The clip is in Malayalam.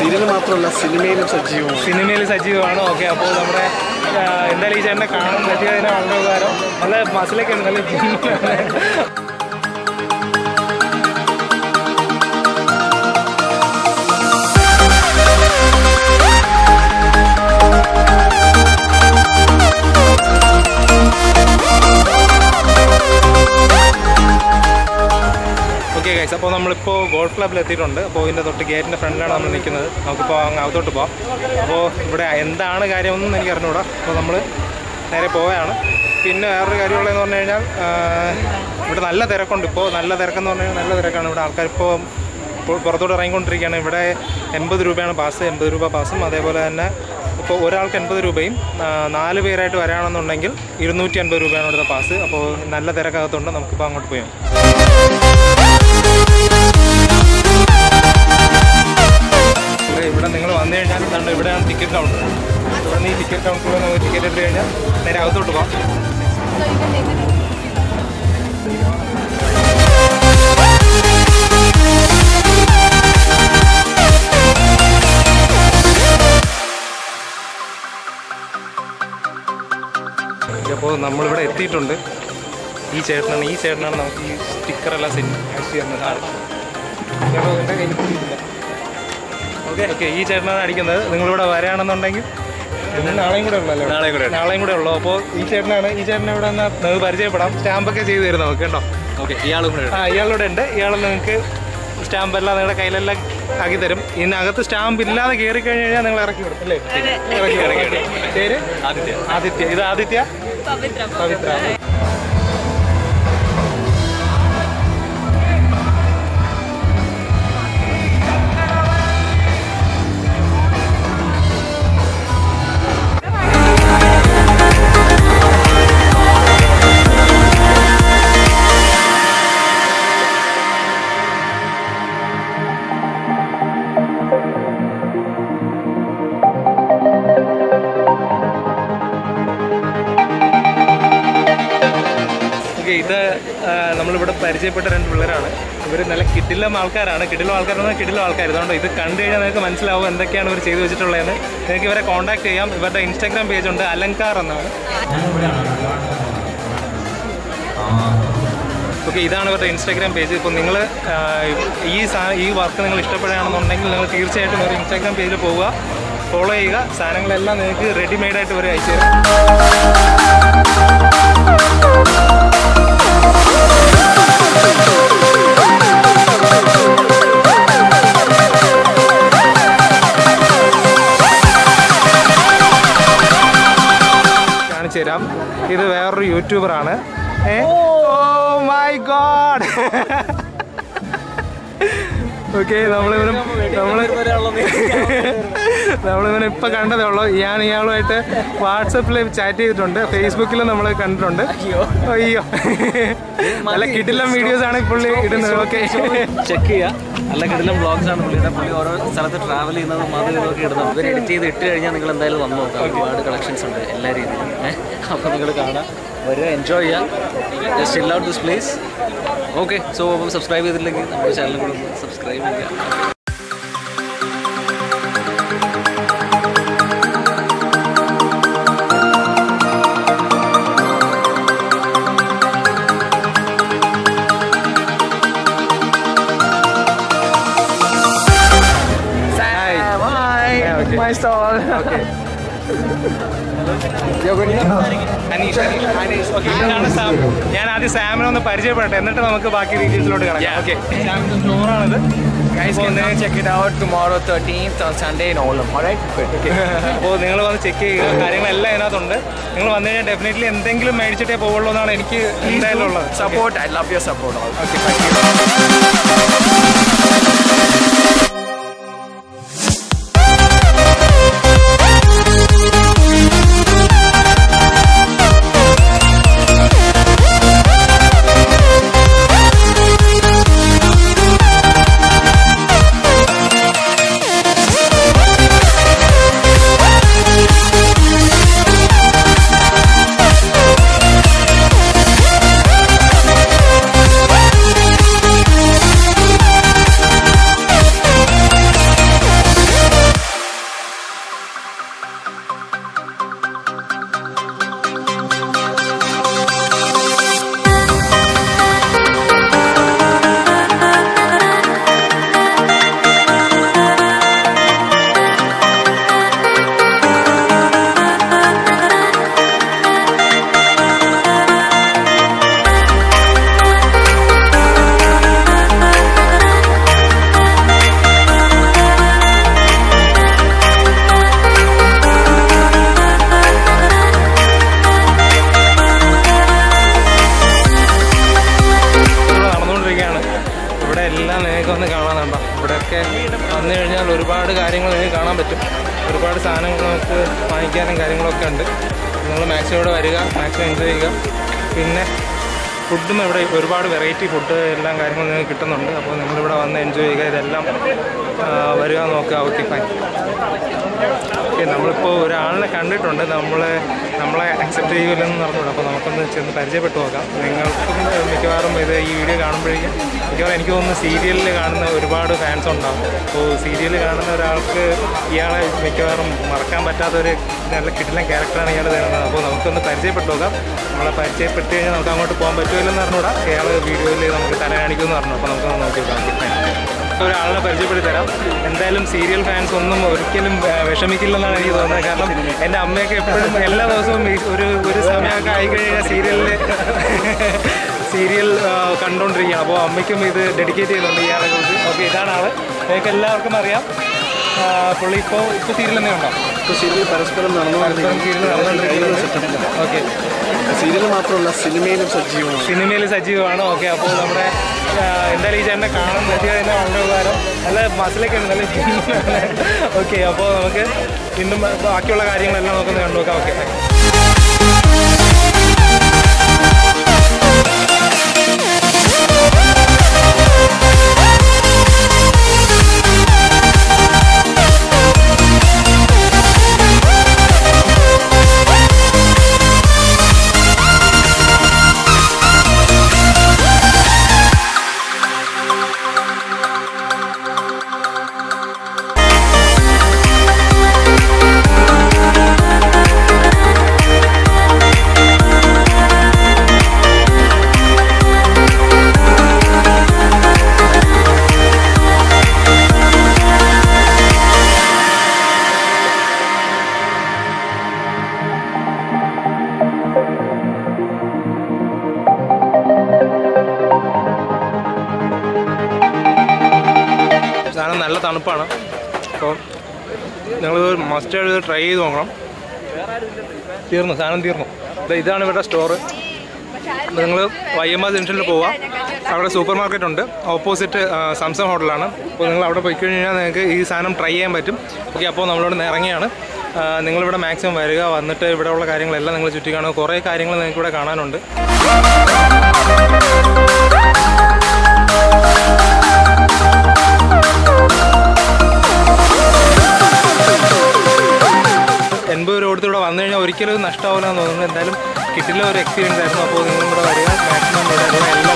സീരിയൽ മാത്രമല്ല സിനിമയിലും സജീവമാണ് സിനിമയിൽ സജീവമാണ് ഓക്കെ അപ്പോൾ നമ്മുടെ ആ, എന്തായാലും ഈ ചേട്ടനെ കാണാൻ പറ്റിയതിന് വളരെ ഉപകാരം നല്ല മസിലൊക്കെ ഉണ്ട് നല്ല ജിമ്മാണ് ഓക്കെ ഗൈസ് അപ്പോൾ നമ്മളിപ്പോൾ ഗോൾഫ് ക്ലബ്ബിൽ എത്തിയിട്ടുണ്ട് അപ്പോൾ ഇതിൻ്റെ തൊട്ട് ഗേറ്റിൻ്റെ ഫ്രണ്ടിലാണ് നമ്മൾ നിൽക്കുന്നത് നമുക്കിപ്പോൾ അങ്ങ് അകത്തോട്ട് പോകാം അപ്പോൾ ഇവിടെ എന്താണ് കാര്യമൊന്നും എനിക്ക് അറിഞ്ഞുകൂടാ അപ്പോൾ നമ്മൾ നേരെ പോവുകയാണ് പിന്നെ വേറൊരു കാര്യമുള്ളതെന്ന് പറഞ്ഞു കഴിഞ്ഞാൽ ആ, ഇവിടെ നല്ല തിരക്കുണ്ട് ഇപ്പോൾ നല്ല തിരക്കെന്ന് പറഞ്ഞു കഴിഞ്ഞാൽ നല്ല തിരക്കാണ് ഇവിടെ ആൾക്കാർ ഇപ്പോൾ ഇപ്പോൾ പുറത്തോട്ട് ഇറങ്ങിക്കൊണ്ടിരിക്കുകയാണ് ഇവിടെ എൺപത് രൂപയാണ് പാസ് എൺപത് രൂപ പാസും അതേപോലെ തന്നെ ഇപ്പോൾ ഒരാൾക്ക് എൺപത് രൂപയും ആ, നാല് പേരായിട്ട് വരാണെന്നുണ്ടെങ്കിൽ ഇരുന്നൂറ്റി അൻപത് രൂപയാണ് ഇവിടുത്തെ പാസ് അപ്പോൾ നല്ല തിരക്കകത്തുണ്ട് നമുക്കിപ്പോൾ അങ്ങോട്ട് പോയാം ഇവിടെ ഇവിടെ നിങ്ങൾ വന്നു കഴിഞ്ഞാൽ കണ്ട് ഇവിടെയാണ് ടിക്കറ്റ് കൗണ്ടർ ഇവിടെ നിന്ന് ഈ ടിക്കറ്റ് കൗണ്ടറിൽ നമുക്ക് ടിക്കറ്റ് എടുത്ത് കഴിഞ്ഞാൽ നേരെ അകത്തോട്ട് പോകാം അപ്പോൾ നമ്മളിവിടെ എത്തിയിട്ടുണ്ട് ഈ ചേട്ടനാണ് ഈ ചേട്ടനാണ് നമുക്ക് ഈ സ്റ്റിക്കറെല്ലാം സെറ്റ് അടിച്ച് തന്നത് ആൾ ചേട്ടാ എൻ്റെ കയ്യിൽ പിടിക്കില്ല ഓക്കെ ഓക്കെ ഈ ചേട്ടനാണ് അടിക്കുന്നത് നിങ്ങളിവിടെ വരാണെന്നുണ്ടെങ്കിൽ ഇന്ന് നാളെയും കൂടെ ഉള്ളല്ലോ നാളെയും കൂടെ. നാളെയും കൂടെ ഉള്ളൂ അപ്പോൾ ഈ ചേട്ടനാണ് ഈ ചേട്ടനെ ഇവിടെ നിന്ന് നിങ്ങൾക്ക് പരിചയപ്പെടാം സ്റ്റാമ്പൊക്കെ ചെയ്ത് തരും നമുക്ക് കേട്ടോ ഓക്കെ ഇയാളും കൂടെ ആ ഇയാളിവിടെ ഉണ്ട് ഇയാൾ നിങ്ങൾക്ക് സ്റ്റാമ്പ് എല്ലാം നിങ്ങളുടെ കയ്യിലെല്ലാം ആക്കി തരും ഇതിനകത്ത് സ്റ്റാമ്പ് ഇല്ലാതെ കയറി കഴിഞ്ഞ് കഴിഞ്ഞാൽ നിങ്ങൾ ഇറക്കി വിടും അല്ലേ ഇറക്കി ഇറക്കി വിടും പേര് ആദിത്യ ആദിത്യ ഇത് ആദിത്യ പവിത്ര ഓക്കെ ഇത് ആ, നമ്മളിവിടെ പരിചയപ്പെട്ട രണ്ട് പിള്ളേരാണ് ഇവർ നല്ല കിടിലം ആൾക്കാരാണ് കിടിലം ആൾക്കാരെന്ന് കിടിലം ആൾക്കാർ അതുകൊണ്ട് ഇത് കണ്ടു കഴിഞ്ഞാൽ നിങ്ങൾക്ക് മനസ്സിലാവും എന്തൊക്കെയാണ് ഇവർ ചെയ്തു വെച്ചിട്ടുള്ളതെന്ന് നിങ്ങൾക്ക് ഇവരെ കോൺടാക്ട് ചെയ്യാം ഇവരുടെ ഇൻസ്റ്റാഗ്രാം പേജ് ഉണ്ട് അലങ്കാർ എന്നാണ് ഓക്കെ ഇതാണ് ഇവരുടെ ഇൻസ്റ്റാഗ്രാം പേജ് ഇപ്പോൾ നിങ്ങൾ ഈ സാ ഈ വർക്ക് നിങ്ങൾ ഇഷ്ടപ്പെടുകയാണെന്നുണ്ടെങ്കിൽ നിങ്ങൾ തീർച്ചയായിട്ടും ഒരു ഇൻസ്റ്റാഗ്രാം പേജിൽ പോവുക ഫോളോ ചെയ്യുക സാധനങ്ങളെല്ലാം നിങ്ങൾക്ക് റെഡിമെയ്ഡ് ആയിട്ട് ഇവർ അയച്ചു തരും കാണിച്ചു തരാം ഇത് വേറൊരു യൂട്യൂബറാണ് ഏ ഓ മൈ ഗോഡ് ഓക്കെ നമ്മളിവന് നമ്മള് നമ്മളിവനെ ഇപ്പൊ കണ്ടതേ ഉള്ളൂ ഞാൻ ഇയാളുമായിട്ട് വാട്സപ്പിൽ ചാറ്റ് ചെയ്തിട്ടുണ്ട് ഫേസ്ബുക്കിൽ നമ്മൾ കണ്ടിട്ടുണ്ട് അയ്യോ നല്ല കിടിലം വീഡിയോസ് ആണ് പുള്ളി ഇടുന്നത് ഓക്കെ ചെക്ക് ചെയ്യുക നല്ല കിടലം വ്ളോഗ്സ് ആണ് പുള്ളിയുടെ പുള്ളി ഓരോ സ്ഥലത്ത് ട്രാവൽ ചെയ്യുന്നതും അത് ഇതൊക്കെ ഇടുന്നത് ഇവർ എഡിറ്റ് ചെയ്ത് ഇട്ട് കഴിഞ്ഞാൽ നിങ്ങൾ എന്തായാലും വന്ന് നോക്കാം ഒരുപാട് കളക്ഷൻസ് ഉണ്ട് എല്ലാ രീതിയിലും ഏഹ് അപ്പോൾ നിങ്ങൾ കാണാം വരിക എൻജോയ് ചെയ്യുക just chill out this place okay so അപ്പം സബ്സ്ക്രൈബ് ചെയ്തില്ലെങ്കിൽ നമ്മുടെ ചാനലും കൂടെ ഒന്ന് സബ്സ്ക്രൈബ് ചെയ്യുക Hi. Okay. My stall. Okay. Your good name? Aneesh Aneesh okay ഇതാണ് സാം ഞാൻ ആദ്യം സാമിനെ ഒന്ന് പരിചയപ്പെടട്ടെ എന്നിട്ട് നമുക്ക് ബാക്കി ഡീറ്റെയിൽസിലോട്ട് കിടക്കാം ഓക്കെ സാമിന്റെ സ്റ്റോറാണിത് Guys, can then check it out tomorrow 13th on Sunday in Olam. Alright? Good. അപ്പോൾ നിങ്ങൾ വന്ന് ചെക്ക് ചെയ്യുക കാര്യങ്ങളെല്ലാം ഇതിനകത്തുണ്ട് നിങ്ങൾ വന്നു കഴിഞ്ഞാൽ ഡെഫിനറ്റ്ലി എന്തെങ്കിലും മേടിച്ചിട്ടേ പോവുള്ളൂ എന്നാണ് എനിക്ക് എന്തായാലും ഉള്ളത് Support. I love your support. all. Okay thank you Thank ഒരുപാട് കാര്യങ്ങൾ നിങ്ങൾക്ക് കാണാൻ പറ്റും ഒരുപാട് സാധനങ്ങൾ നമുക്ക് വാങ്ങിക്കാനും കാര്യങ്ങളൊക്കെ ഉണ്ട് നിങ്ങൾ മാക്സിമം ഇവിടെ വരിക മാക്സിമം എൻജോയ് ചെയ്യുക പിന്നെ ഫുഡും ഇവിടെ ഒരുപാട് വെറൈറ്റി ഫുഡ് എല്ലാം കാര്യങ്ങളും നിങ്ങൾക്ക് കിട്ടുന്നുണ്ട് അപ്പോൾ നിങ്ങളിവിടെ വന്ന് എൻജോയ് ചെയ്യുക ഇതെല്ലാം ആ, വരിക നോക്കുക ഓക്കെ ഫൈൻ ഓക്കെ നമ്മളിപ്പോൾ ഒരാളിനെ കണ്ടിട്ടുണ്ട് നമ്മളെ നമ്മളെ അക്സെപ്റ്റ് ചെയ്യില്ലെന്ന് പറഞ്ഞുള്ളൂ അപ്പോൾ നമുക്കൊന്ന് ചെന്ന് പരിചയപ്പെട്ടു നോക്കാം നിങ്ങൾക്കും മിക്കവാറും ഇത് ഈ വീഡിയോ കാണുമ്പോഴേക്കും മിക്കവാറും എനിക്ക് തോന്നുന്നു സീരിയലിൽ കാണുന്ന ഒരുപാട് ഫാൻസ് ഉണ്ടാവും അപ്പോൾ സീരിയൽ കാണുന്ന ഒരാൾക്ക് ഇയാളെ മിക്കവാറും മറക്കാൻ പറ്റാത്തൊരു നല്ല കിടിലൻ ക്യാരക്ടറാണ് ഇയാൾ തരുന്നത് അപ്പോൾ നമുക്കൊന്ന് പരിചയപ്പെട്ടു നോക്കാം നമ്മളെ പരിചയപ്പെട്ട് കഴിഞ്ഞാൽ നമുക്ക് അങ്ങോട്ട് പോകാൻ പറ്റുമില്ലെന്ന് പറഞ്ഞുകൂടാ ഇയാൾ വീഡിയോയിൽ നമുക്ക് തല കാണിക്കുമെന്ന് പറഞ്ഞു അപ്പോൾ നമുക്കൊന്ന് നോക്കി നോക്കാം ഒരാളിനെ പരിചയപ്പെടുത്തി തരാം എന്തായാലും സീരിയൽ ഫാൻസ് ഒന്നും ഒരിക്കലും ആ, വിഷമിക്കില്ലെന്നാണ് എനിക്ക് തോന്നുന്നത് കാരണം എൻ്റെ അമ്മയൊക്കെ എപ്പോഴും എല്ലാ ദിവസവും ഈ ഒരു ഒരു സമയമൊക്കെ ആയിക്കഴിഞ്ഞാൽ സീരിയലിൽ സീരിയൽ കണ്ടുകൊണ്ടിരിക്കുകയാണ് അപ്പോൾ അമ്മയ്ക്കും ഇത് ഡെഡിക്കേറ്റ് ചെയ്യുന്നുണ്ട് ഇയാളെ കുറിച്ച് ഓക്കെ ഇതാണ് ആള് നിങ്ങൾക്ക് എല്ലാവർക്കും അറിയാം ആ, പുള്ളി ഇപ്പോൾ ഇപ്പോൾ സീരിയൽ തന്നെ ഉണ്ടോ ഇപ്പോൾ സീരിയൽ പരസ്പരം പരസ്പരം സീരിയൽ നടന്നുകൊണ്ടിരിക്കുന്നുണ്ട് ഓക്കെ സീരിയൽ മാത്രമല്ല സിനിമയിലും സജീവമാണ് സിനിമയിൽ സജീവമാണ് ഓക്കെ അപ്പോൾ നമ്മുടെ ആ, എന്തായാലും ഈ ചേട്ടനെ കാണാൻ പറ്റിയത് തന്നെ വളരെ ഉപകാരം നല്ല മസിലൊക്കെ ഉണ്ട് നല്ല ഓക്കെ അപ്പോൾ നമുക്ക് ഇന്നും ബാക്കിയുള്ള കാര്യങ്ങളെല്ലാം നമുക്കൊന്ന് കണ്ടു നോക്കാം ഓക്കെ സാധനം നല്ല തണുപ്പാണ് അപ്പോൾ നിങ്ങൾ മസ്റ്റ് ആയിട്ട് ട്രൈ ചെയ്ത് നോക്കണം തീർന്നു സാധനം തീർന്നു ദേ ഇതാണ് ഇവരുടെ സ്റ്റോറ് നിങ്ങൾ വൈഎംആർ ജംഗ്ഷനിൽ പോവുക അവിടെ സൂപ്പർ മാർക്കറ്റ് ഉണ്ട് ഓപ്പോസിറ്റ് സംസം ഹോട്ടലാണ് അപ്പോൾ നിങ്ങൾ അവിടെ പോയി കഴിഞ്ഞാൽ നിങ്ങൾക്ക് ഈ സാധനം ട്രൈ ചെയ്യാൻ പറ്റും ഓക്കെ അപ്പോൾ നമ്മളോട് ഇറങ്ങിയാണ് ആ, നിങ്ങളിവിടെ മാക്സിമം വരിക വന്നിട്ട് ഇവിടെ ഉള്ള കാര്യങ്ങളെല്ലാം നിങ്ങൾ ചുറ്റി കാണുക കുറേ കാര്യങ്ങൾ നിങ്ങൾക്ക് ഇവിടെ കാണാനുണ്ട് എൺപത് രൂപ കൊടുത്ത് ഇവിടെ വന്നു കഴിഞ്ഞാൽ ഒരിക്കലും ഇത് നഷ്ടമാവില്ല എന്ന് തോന്നുന്നു എന്തായാലും കിട്ടില്ല ഒരു എക്സ്പീരിയൻസ് ആയിരുന്നു അപ്പോൾ നിങ്ങൾ ഇവിടെ വരിക മാക്സിമം ഇവിടെ ഉള്ള എല്ലാ